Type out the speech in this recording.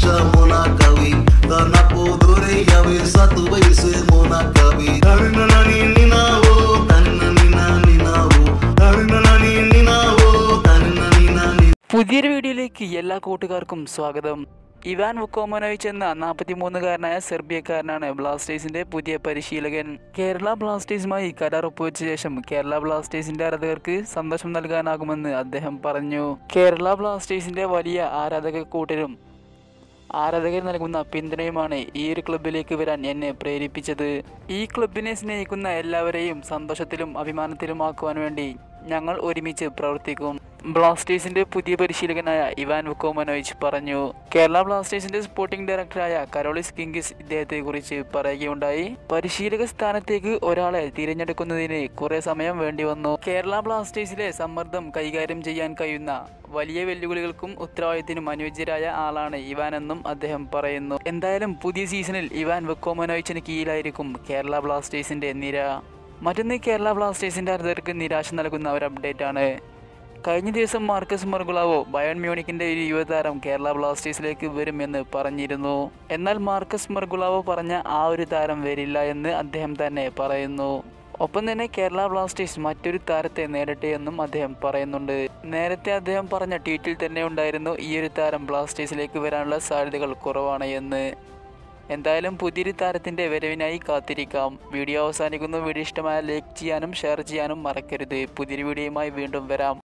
muna kawi Tanapodore yawe satu baise muna kawi Tarinanani ninawo Tarinanina ninawo Tarinanani ninawo Tarinanina പുതിയൊരു വീഡിയോയിലേക്ക് എല്ലാ കൂട്ടുകാർക്കും സ്വാഗതം ഇവാൻ വുക്കോമനോവിച്ച് എന്ന നാൽപ്പത്തിമൂന്നുകാരനായ സെർബിയക്കാരനാണ് ബ്ലാസ്റ്റേഴ്സിന്റെ പുതിയ പരിശീലകൻ കേരള ബ്ലാസ്റ്റേഴ്സുമായി കരാർ ഒപ്പുവെച്ച ശേഷം കേരള ബ്ലാസ്റ്റേഴ്സിന്റെ ആരാധകർക്ക് സന്തോഷം നൽകാനാകുമെന്ന് അദ്ദേഹം പറഞ്ഞു കേരള ബ്ലാസ്റ്റേഴ്സിന്റെ വലിയ ആരാധക കൂട്ടരും ആരാധകർ നൽകുന്ന പിന്തുണയുമാണ് ഈ ഒരു ക്ലബിലേക്ക് വരാൻ എന്നെ പ്രേരിപ്പിച്ചത് ഈ ക്ലബിനെ സ്നേഹിക്കുന്ന എല്ലാവരെയും സന്തോഷത്തിലും അഭിമാനത്തിലുമാക്കുവാൻ വേണ്ടി ഞങ്ങൾ ഒരുമിച്ച് പ്രവർത്തിക്കും ബ്ലാസ്റ്റേഴ്സിന്റെ പുതിയ പരിശീലകനായ ഇവാൻ വുക്കോമനോയിച്ച് പറഞ്ഞു കേരള ബ്ലാസ്റ്റേഴ്സിന്റെ സ്പോർട്ടിംഗ് ഡയറക്ടറായ കരോളിസ് കിങ്കിസ് ഇദ്ദേഹത്തെ കുറിച്ച് പറയുകയുണ്ടായി പരിശീലക സ്ഥാനത്തേക്ക് ഒരാളെ തിരഞ്ഞെടുക്കുന്നതിന് കുറെ സമയം വേണ്ടി വന്നു കേരള ബ്ലാസ്റ്റേഴ്സിലെ സമ്മർദ്ദം കൈകാര്യം ചെയ്യാൻ കഴിയുന്ന വലിയ വെല്ലുവിളികൾക്കും ഉത്തരവാദിത്തത്തിനും അനുയോജ്യരായ ആളാണ് ഇവാൻ എന്നും അദ്ദേഹം പറയുന്നു എന്തായാലും പുതിയ സീസണിൽ ഇവാൻ വെക്കോമനോയിച്ചിന് കീഴിലായിരിക്കും കേരള ബ്ലാസ്റ്റേഴ്സിന്റെ നിര മറ്റൊന്ന് കേരള ബ്ലാസ്റ്റേഴ്സിന്റെ ആരാധകർക്ക് നിരാശ നൽകുന്ന ഒരു അപ്ഡേറ്റ് ആണ് കഴിഞ്ഞ ദിവസം മാർക്കസ് മർഗുളാവോ ബയൺ മ്യൂണിക്കിന്റെ ഒരു യുവതാരം കേരള ബ്ലാസ്റ്റേഴ്സിലേക്ക് വരും എന്ന് പറഞ്ഞിരുന്നു എന്നാൽ മാർക്കസ് മർഗുളാവോ പറഞ്ഞ ആ ഒരു താരം വരില്ല എന്ന് അദ്ദേഹം തന്നെ പറയുന്നു ഒപ്പം തന്നെ കേരള ബ്ലാസ്റ്റേഴ്സ് മറ്റൊരു താരത്തെ നേരിട്ടെ എന്നും അദ്ദേഹം പറയുന്നുണ്ട് നേരത്തെ അദ്ദേഹം പറഞ്ഞ ട്വീറ്റിൽ തന്നെ ഉണ്ടായിരുന്നു ഈ ഒരു താരം ബ്ലാസ്റ്റേഴ്സിലേക്ക് വരാനുള്ള സാധ്യതകൾ കുറവാണ് എന്ന് എന്തായാലും പുതിയൊരു താരത്തിന്റെ വരവിനായി കാത്തിരിക്കാം വീഡിയോ അവസാനിക്കുന്നു വീഡിയോ ഇഷ്ടമായ ലൈക്ക് ചെയ്യാനും ഷെയർ ചെയ്യാനും മറക്കരുത് പുതിയൊരു വീഡിയോയുമായി വീണ്ടും വരാം